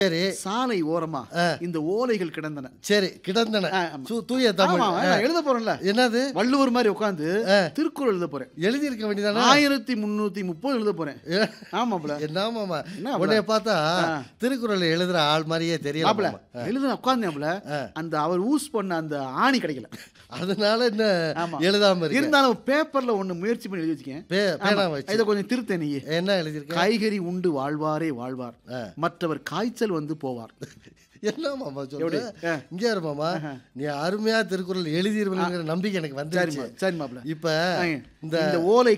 சரி சாலை ஓரமா இந்த ஓலைகள் கிடந்தன சரி கிடந்தன ஆ, ஆமா. சு- தூய தமிழ் ஆமா, நான் எழுத போறேன்ல என்னது வள்ளுவர் மாதிரி உட்காந்து திருக்குறள் எழுத போறேன் எழுதியிருக்க வேண்டியதானே ஆயிரத்தி முன்னூத்தி முப்பது எழுத போறேன் ஆமாப்ல என்ன மாமா என்ன உன்னைய பார்த்தா திருக்குறள் எழுதுற ஆள் மாதிரியே தெரியல மாப்பிள மாமா. எழுத உட்காந்தேன்ல அந்த அவர் யூஸ் பண்ண அந்த ஆணி கிடைக்கல அதனால என்ன ஆமா. எழுதாம இருக்கு இருந்தாலும் பேப்பர்ல ஒண்ணு முயற்சி பண்ணி எழுதி வச்சுக்கேன் பே- பேனா வச்சு இதை கொஞ்சம் திருத்த நீ என்ன எழுதியிருக்க காய்கறி உண்டு வாழ்வாரே வாழ்வார் மற்றவர் காய்ச்சல் வந்து போவார் என்ன மாமா சொல்ற எப்படி? ஆ. இங்க இரு மாமா நீ அருமையா திருக்குறள் எழுதிருவீங்கிற நம்பிக்கை எனக்கு வந்துருச்சு சரிம்மா சரி மாப்பிள இப்ப ஆ, இந்த இந்த ஓலை